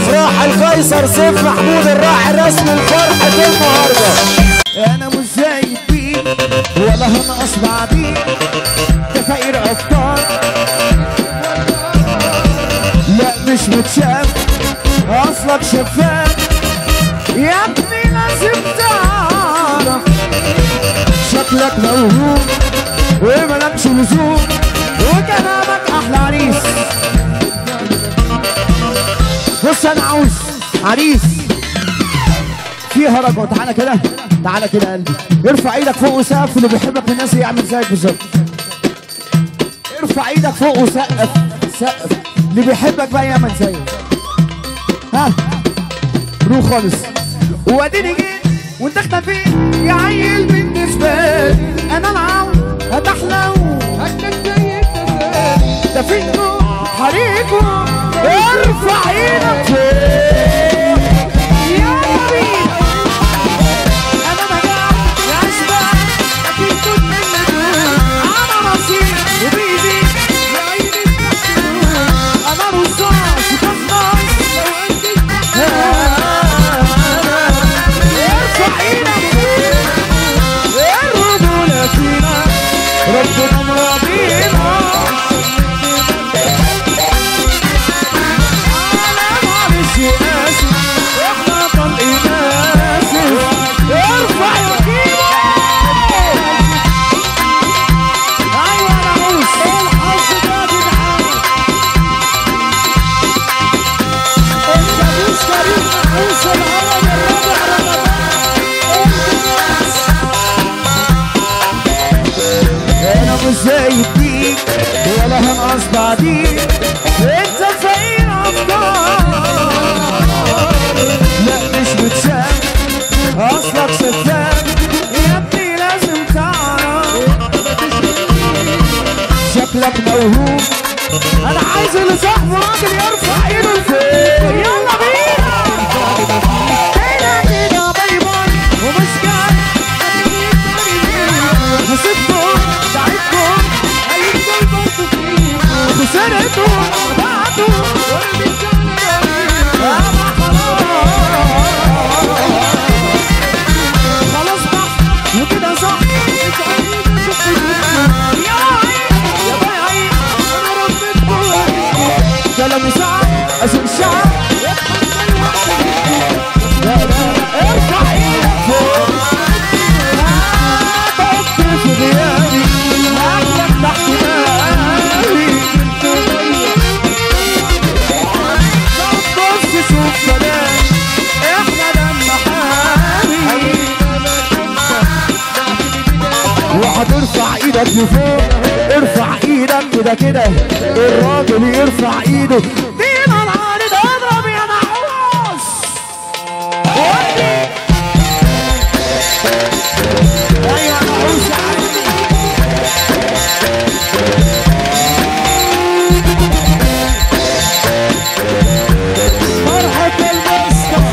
افراح القيصر سيف محمود الراعي الرسمي لفرحه النهارده انا مش زي بيك ولا هنقص بعديك ده فقير افكار لا مش متشاف اصلك شفاف يا ابني لازم تعرف شكلك موهوب وملكش لزوم وكلامك احلى عريس بص انا عاوز عريس فيها رجوع تعالى كده تعالى كده يا قلبي ارفع ايدك فوق وسقف اللي بيحبك من الناس يعمل زيك بالظبط ارفع ايدك فوق وسقف سقف اللي بيحبك بقى يعمل زيك ها روح خالص واديني جيت وانت اختفيت يا عيل بالنسبه لي انا العون هتحلو هكتب زي التفاهة. ده فيكم حريكم ارفع ايدك فوق يلا بينا انا مجاعة يا اشباح اكيد كنت منك انا نصيب وبيدي يا عيني انا رصاص وخلاص لو انت ارفع ايدك الرجولة فينا ربنا مرابينا انا معلش اسف احنا طالقين اسف ارفع يا كيمو ايوه انا عروس الحظ ده جدعان الكابوس كريم عروس الهرم الرابع رمضان انا مش زي الديك ولا هنقص بعديك انت فين افكار لا مش متشاف اصلك شفاف يا ابني لازم تعرف شكلك موهوب انا عايز اللي صاحبه راجل يرفع ايده لفوق يلا بينا كده كده باي باي ومش جاي هسيبكم ساعدكم هيفضل برضه فيه خسرتوا بعتوا انا خلاص خلاص بقى وكده صح يا عين يا باي عين انا ربيتكم كلامي صعب اسم الشعب لا لا ارفع ايدك فوق هتقف في غيابي هاخدك تحت مالي طب بص شوف كلام احنا لما حالي وهترفع ايدك لفوق ارفع ايدك كده كده الراجل يرفع ايده دينا العارض اضرب يا نعوس ودي ايوه نعوس يا عمي فرحة المسكر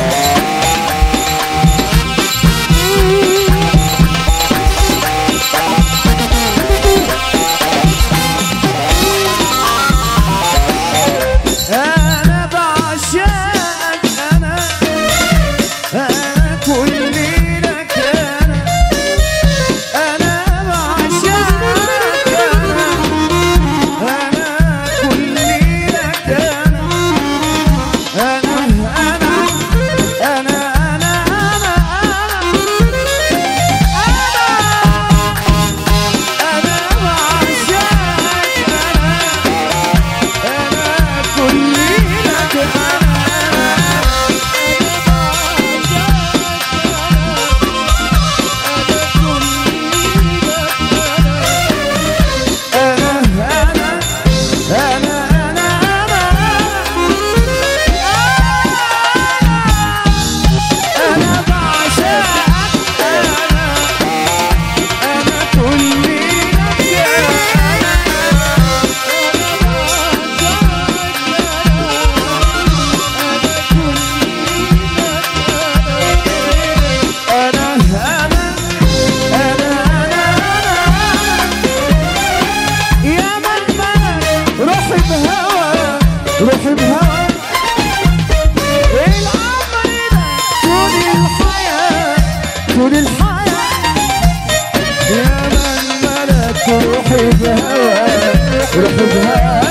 والحزن